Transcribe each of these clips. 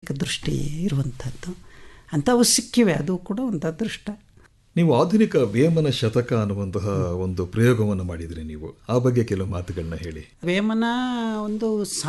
ಆಧ್ಯಾತ್ಮಿಕ ದೃಷ್ಟಿ ಇರುವಂಥದ್ದು ಅಂಥವು ಸಿಕ್ಕಿವೆ ಅದು ಕೂಡ ಒಂದು ಅದೃಷ್ಟ ನೀವು ಆಧುನಿಕ ವೇಮನ ಶತಕ ಅನ್ನುವಂತಹ ಒಂದು ಪ್ರಯೋಗವನ್ನು ಮಾಡಿದ್ರಿ ನೀವು ಆ ಬಗ್ಗೆ ಕೆಲವು ಮಾತುಗಳನ್ನ ಹೇಳಿ ವೇಮನ ಒಂದು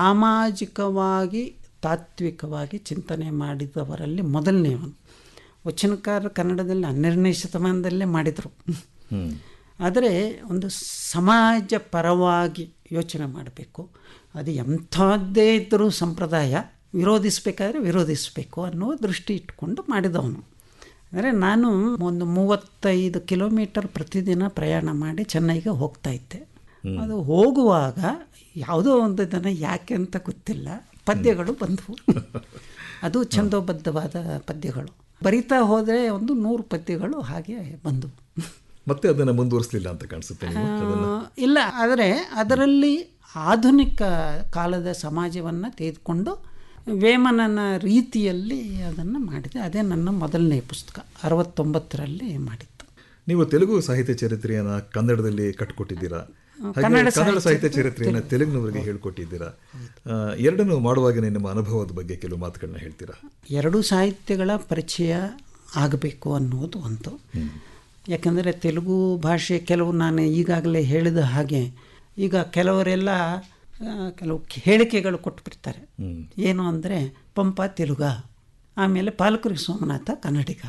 ಸಾಮಾಜಿಕವಾಗಿ ತಾತ್ವಿಕವಾಗಿ ಚಿಂತನೆ ಮಾಡಿದವರಲ್ಲಿ ಮೊದಲನೆಯವನು ವಚನಕಾರ ಕನ್ನಡದಲ್ಲಿ ಹನ್ನೆರಡನೇ ಶತಮಾನದಲ್ಲೇ ಮಾಡಿದರು ಹ್ಮ್ ಆದರೆ ಒಂದು ಸಮಾಜ ಪರವಾಗಿ ಯೋಚನೆ ಮಾಡಬೇಕು ಅದು ಎಂಥದ್ದೇ ಇದ್ದರೂ ಸಂಪ್ರದಾಯ ವಿರೋಧಿಸಬೇಕಾದ್ರೆ ವಿರೋಧಿಸಬೇಕು ಅನ್ನೋ ದೃಷ್ಟಿ ಇಟ್ಕೊಂಡು ಮಾಡಿದವನು ಅಂದರೆ ನಾನು ಒಂದು ಮೂವತ್ತೈದು ಕಿಲೋಮೀಟರ್ ಪ್ರತಿದಿನ ಪ್ರಯಾಣ ಮಾಡಿ ಚೆನ್ನೈಗೆ ಹೋಗ್ತಾ ಇದ್ದೆ ಅದು ಹೋಗುವಾಗ ಯಾವುದೋ ಒಂದು ದಿನ ಯಾಕೆ ಅಂತ ಗೊತ್ತಿಲ್ಲ ಪದ್ಯಗಳು ಬಂದವು ಅದು ಛಂದೋಬದ್ಧವಾದ ಪದ್ಯಗಳು ಬರಿತಾ ಹೋದರೆ ಒಂದು ನೂರು ಪದ್ಯಗಳು ಹಾಗೆ ಬಂದವು ಮತ್ತೆ ಅದನ್ನು ಮುಂದುವರಿಸಲಿಲ್ಲ ಅಂತ ಕಾಣಿಸುತ್ತೆ ನೀವು ಅದನ್ನ ಆ, ಇಲ್ಲ ಆದರೆ ಅದರಲ್ಲಿ ಆಧುನಿಕ ಕಾಲದ ಸಮಾಜವನ್ನು ತೆಗೆದುಕೊಂಡು ವೇಮನನ ರೀತಿಯಲ್ಲಿ ಅದನ್ನು ಮಾಡಿದೆ ಅದೇ ನನ್ನ ಮೊದಲನೇ ಪುಸ್ತಕ ಅರವತ್ತೊಂಬತ್ತರಲ್ಲಿ ಮಾಡಿದ್ದು ನೀವು ತೆಲುಗು ಸಾಹಿತ್ಯ ಚರಿತ್ರೆಯನ್ನ ಕನ್ನಡದಲ್ಲಿ ಕಟ್ಟಿಕೊಟ್ಟಿದ್ದೀರಾ ಹಾಗೆ ಕನ್ನಡ ಕನ್ನಡ ಸಾಹಿತ್ಯ ಸಾಹಿತ್ಯ ಚರಿತ್ರೆಯನ್ನ ತೆಲುಗಿನವರಿಗೆ ಹೇಳ್ಕೊಟ್ಟಿದ್ದೀರಾ ಆ, ಎರಡನ್ನೂ ಮಾಡುವಾಗ ನಿಮ್ಮ ಅನುಭವದ ಬಗ್ಗೆ ಕೆಲವು ಮಾತುಗಳನ್ನ ಹೇಳ್ತೀರಾ ಎರಡೂ ಸಾಹಿತ್ಯಗಳ ಪರಿಚಯ ಆಗಬೇಕು ಅನ್ನೋದು ಒಂದು ಯಾಕಂದರೆ ತೆಲುಗು ಭಾಷೆ ಕೆಲವು ನಾನು ಈಗಾಗಲೇ ಹೇಳಿದ ಹಾಗೆ ಈಗ ಕೆಲವರೆಲ್ಲ ಆ, ಕೆಲವು ಹೇಳಿಕೆಗಳು ಕೊಟ್ಬಿಡ್ತಾರೆ ಏನು ಅಂದರೆ ಪಂಪ ತೆಲುಗ ಆಮೇಲೆ ಪಾಲಕರಿಗೆ ಸೋಮನಾಥ ಕನ್ನಡಿಗ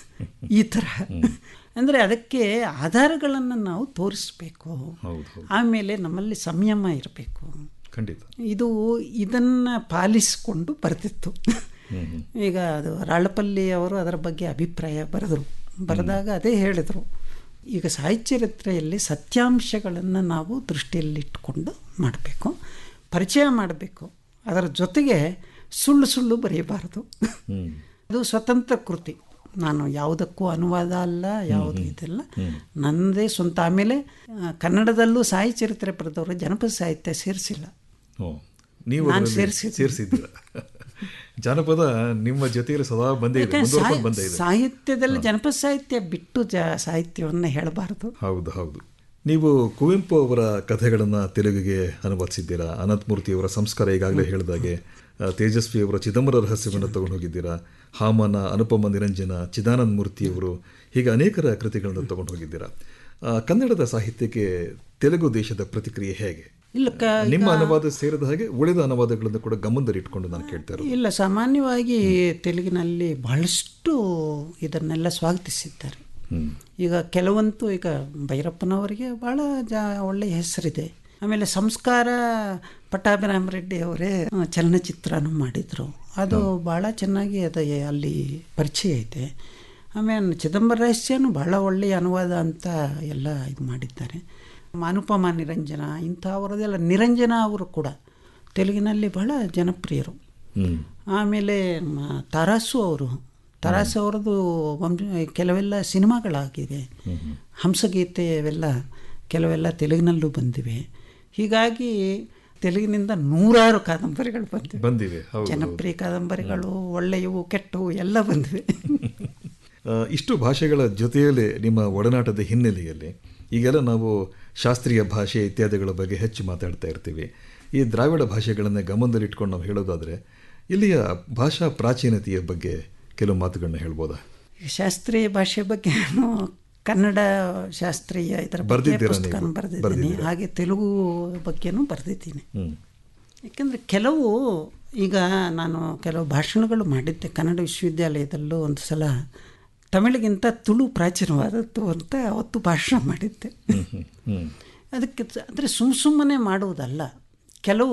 ಈ ಥರ ಅಂದರೆ ಅದಕ್ಕೆ ಆಧಾರಗಳನ್ನು ನಾವು ತೋರಿಸ್ಬೇಕು ಹೌದು ಹೌದು ಆಮೇಲೆ ನಮ್ಮಲ್ಲಿ ಸಂಯಮ ಇರಬೇಕು ಖಂಡಿತ ಇದು ಇದನ್ನು ಪಾಲಿಸಿಕೊಂಡು ಬರ್ತಿತ್ತು ಈಗ ಅದು ರಾಳಪಲ್ಲಿ ಅವರು ಅದರ ಬಗ್ಗೆ ಅಭಿಪ್ರಾಯ ಬರೆದರು ಬರೆದಾಗ ಅದೇ ಹೇಳಿದರು ಈಗ ಸಾಹಿತ್ಯಚರಿತ್ರೆಯಲ್ಲಿ ಸತ್ಯಾಂಶಗಳನ್ನು ನಾವು ದೃಷ್ಟಿಯಲ್ಲಿಟ್ಕೊಂಡು ಮಾಡಬೇಕು ಪರಿಚಯ ಮಾಡಬೇಕು ಅದರ ಜೊತೆಗೆ ಸುಳ್ಳು ಸುಳ್ಳು ಬರೆಯಬಾರದು ಅದು ಸ್ವತಂತ್ರ ಕೃತಿ ನಾನು ಯಾವುದಕ್ಕೂ ಅನುವಾದ ಅಲ್ಲ ಯಾವುದು ಇದೆಲ್ಲ ನನ್ನದೇ ಸ್ವಂತ ಆಮೇಲೆ ಆ, ಕನ್ನಡದಲ್ಲೂ ಸಾಹಿತ್ಯ ಚರಿತ್ರೆ ಬರೆದವರು ಜನಪದ ಸಾಹಿತ್ಯ ಸೇರಿಸಿಲ್ಲ ಓ ನೀವು ನಾನು ಅದರಲ್ಲಿ ಸೇರ್ಸಿದ್ದೀನಿ. ಸೇರಿಸಿದ್ದೀರಾ ಜಾನಪದ ನಿಮ್ಮ ಜೊತೆಯಲ್ಲಿ ಸದಾ ಬಂದೇ ಇದೆ ಯಾಕಂದ್ರೆ ಮುಂದುವರ್ಕೊಂಡು ಸಾಹಿ- ಬಂದೇ ಇದೆ ಸಾಹಿತ್ಯದಲ್ಲಿ ಜನಪದ ಸಾಹಿತ್ಯ ಬಿಟ್ಟು ಜ ಸಾಹಿತ್ಯವನ್ನು ಹೇಳಬಾರದು ಹೌದು ಹೌದು ನೀವು ಕುವೆಂಪು ಅವರ ಕಥೆಗಳನ್ನು ತೆಲುಗಿಗೆ ಅನುವಾದಿಸಿದ್ದೀರಾ ಅನಂತಮೂರ್ತಿಯವರ ಸಂಸ್ಕಾರ ಈಗಾಗಲೇ ಹೇಳಿದಾಗೆ ಆ, ತೇಜಸ್ವಿ ಅವರ ಚಿದಂಬರ ರಹಸ್ಯವನ್ನು ತಗೊಂಡು ಹೋಗಿದ್ದೀರಾ ಹಾಮನ ಅನುಪಮ ನಿರಂಜನ ಚಿದಾನಂದ ಮೂರ್ತಿಯವರು ಹೀಗೆ ಅನೇಕರ ಕೃತಿಗಳನ್ನು ತಗೊಂಡು ಹೋಗಿದ್ದೀರಾ ಆ, ಕನ್ನಡದ ಸಾಹಿತ್ಯಕ್ಕೆ ತೆಲುಗು ದೇಶದ ಪ್ರತಿಕ್ರಿಯೆ ಹೇಗೆ ಇಲ್ಲ ಕ ನಿಮ್ಮ ಅನುವಾದ ಸೇರಿದ ಹಾಗೆ ಉಳಿದ ಅನುವಾದಗಳನ್ನು ಕೂಡ ಗಮನದಲ್ಲಿ ಇಟ್ಕೊಂಡು ನಾನು ಕೇಳ್ತಾ ಇರೋದು ಇಲ್ಲ ಸಾಮಾನ್ಯವಾಗಿ ತೆಲುಗಿನಲ್ಲಿ ಬಹಳಷ್ಟು ಇದನ್ನೆಲ್ಲ ಸ್ವಾಗತಿಸಿದ್ದಾರೆ ಈಗ ಕೆಲವಂತೂ ಈಗ ಭೈರಪ್ಪನವರಿಗೆ ಭಾಳ ಜಾ ಒಳ್ಳೆಯ ಹೆಸರಿದೆ ಆಮೇಲೆ ಸಂಸ್ಕಾರ ಪಟ್ಟಾಭಿರಾಮ ರೆಡ್ಡಿ ಅವರೇ ಆ, ಚಲನಚಿತ್ರನೂ ಮಾಡಿದರು ಅದು ಭಾಳ ಚೆನ್ನಾಗಿ ಅದು ಅಲ್ಲಿ ಪರಿಚಯ ಐತೆ ಆಮೇಲೆ ಚಿದಂಬರ ರಹಸ್ಯನೂ ಭಾಳ ಒಳ್ಳೆಯ ಅನುವಾದ ಅಂತ ಎಲ್ಲ ಇದು ಮಾಡಿದ್ದಾರೆ ಅನುಪಮ ನಿರಂಜನ ಇಂಥವರದೆಲ್ಲ ನಿರಂಜನ ಅವರು ಕೂಡ ತೆಲುಗಿನಲ್ಲಿ ಬಹಳ ಜನಪ್ರಿಯರು ಹ್ಮ್ ಆಮೇಲೆ ಮ- ತರಾಸು ಅವರು ತರಾಸು ಅವರದು ವಂಶ ಕೆಲವೆಲ್ಲ ಸಿನಿಮಾಗಳಾಗಿವೆ ಹಂಸಗೀತೆ ಅವೆಲ್ಲ ಕೆಲವೆಲ್ಲ ತೆಲುಗಿನಲ್ಲೂ ಬಂದಿವೆ ಹೀಗಾಗಿ ತೆಲುಗಿನಿಂದ ನೂರಾರು ಕಾದಂಬರಿಗಳು ಬಂದಿವೆ ಬಂದಿವೆ ಹೌದು ಜನಪ್ರಿಯ ಕಾದಂಬರಿಗಳು ಒಳ್ಳೆಯವು ಕೆಟ್ಟವು ಎಲ್ಲ ಬಂದಿವೆ ಆ, ಇಷ್ಟು ಭಾಷೆಗಳ ಜೊತೆಯಲ್ಲೇ ನಿಮ್ಮ ಒಡನಾಟದ ಹಿನ್ನೆಲೆಯಲ್ಲಿ ಈಗೆಲ್ಲ ನಾವು ಶಾಸ್ತ್ರೀಯ ಭಾಷೆ ಇತ್ಯಾದಿಗಳ ಬಗ್ಗೆ ಹೆಚ್ಚು ಮಾತಾಡ್ತಾ ಇರ್ತೀವಿ ಈ ದ್ರಾವಿಡ ಭಾಷೆಗಳನ್ನು ಗಮನದಲ್ಲಿಟ್ಕೊಂಡು ನಾವು ಹೇಳೋದಾದರೆ ಇಲ್ಲಿಯ ಭಾಷಾ ಪ್ರಾಚೀನತೆಯ ಬಗ್ಗೆ ಕೆಲವು ಮಾತುಗಳನ್ನ ಹೇಳ್ಬೋದಾ ಶಾಸ್ತ್ರೀಯ ಭಾಷೆ ಬಗ್ಗೆ ನಾನು ಕನ್ನಡ ಶಾಸ್ತ್ರೀಯ ಇದರ ಬಗ್ಗೆ ಬರ್ದಿದ್ದೀರಾ ಪುಸ್ತಕ ನೀವು? ಬರೆದಿದ್ದೀನಿ ಬರ್ದಿದ್ದೀರಾ? ಹಾಗೆ ತೆಲುಗು ಬಗ್ಗೆನೂ ಬರೆದಿದ್ದೀನಿ ಹ್ಮ್ ಯಾಕೆಂದರೆ ಕೆಲವು ಈಗ ನಾನು ಕೆಲವು ಭಾಷಣಗಳು ಮಾಡಿದ್ದೆ ಕನ್ನಡ ವಿಶ್ವವಿದ್ಯಾಲಯದಲ್ಲೂ ಒಂದು ಸಲ ತಮಿಳಿಗಿಂತ ತುಳು ಪ್ರಾಚೀನವಾದದ್ದು ಅಂತ ಅವತ್ತು ಭಾಷಣ ಮಾಡಿದ್ದೆ ಹ್ಮ್ ಹ್ಮ್ ಹ್ಮ್ ಅದಕ್ಕೆ ಅಂದರೆ ಸುಮ್ಮ ಸುಮ್ಮನೆ ಮಾಡುವುದಲ್ಲ ಕೆಲವು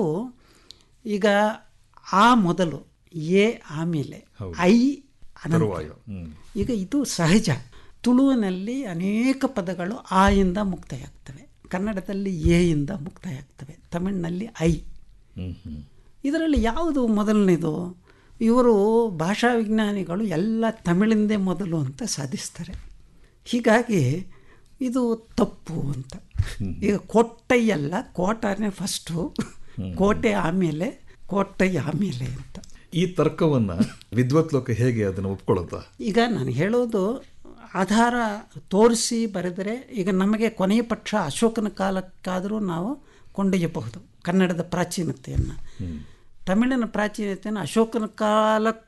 ಈಗ ಆ ಮೊದಲು ಎ ಆಮೇಲೆ ಐ ಅನಂತರ ತರುವಾಯ ಹ್ಮ್ ಈಗ ಇದು ಸಹಜ ತುಳುವಿನಲ್ಲಿ ಅನೇಕ ಪದಗಳು ಆ ಇಂದ ಮುಕ್ತಾಯ ಆಗ್ತವೆ ಕನ್ನಡದಲ್ಲಿ ಎ ಇಂದ ಮುಕ್ತಾಯ ಆಗ್ತವೆ ತಮಿಳಿನಲ್ಲಿ ಐ ಹ್ಮ್ ಹ್ಮ್ ಇದರಲ್ಲಿ ಯಾವುದು ಮೊದಲನೇದು ಇವರು ಭಾಷಾ ವಿಜ್ಞಾನಿಗಳು ಎಲ್ಲ ತಮಿಳಿಂದೇ ಮೊದಲು ಅಂತ ಸಾಧಿಸ್ತಾರೆ ಹೀಗಾಗಿ ಇದು ತಪ್ಪು ಅಂತ ಈಗ ಕೋಟೈ ಅಲ್ಲ ಕೋಟನೇ ಫಸ್ಟು ಕೋಟೆ ಆಮೇಲೆ ಕೋಟೈ ಆಮೇಲೆ ಅಂತ ಈ ತರ್ಕವನ್ನು ವಿದ್ವತ್ ಲೋಕ ಹೇಗೆ ಅದನ್ನು ಒಪ್ಕೊಳ್ಳುತ್ತಾ ಈಗ ನಾನು ಹೇಳೋದು ಆಧಾರ ತೋರಿಸಿ ಬರೆದರೆ ಈಗ ನಮಗೆ ಕೊನೆಯ ಪಕ್ಷ ಅಶೋಕನ ಕಾಲಕ್ಕಾದರೂ ನಾವು ಕೊಂಡೊಯ್ಯಬಹುದು ಕನ್ನಡದ ಪ್ರಾಚೀನತೆಯನ್ನು ತಮಿಳಿನ ಪ್ರಾಚೀನತೆಯನ್ನು ಅಶೋಕನ ಕಾಲಕ್ಕೆ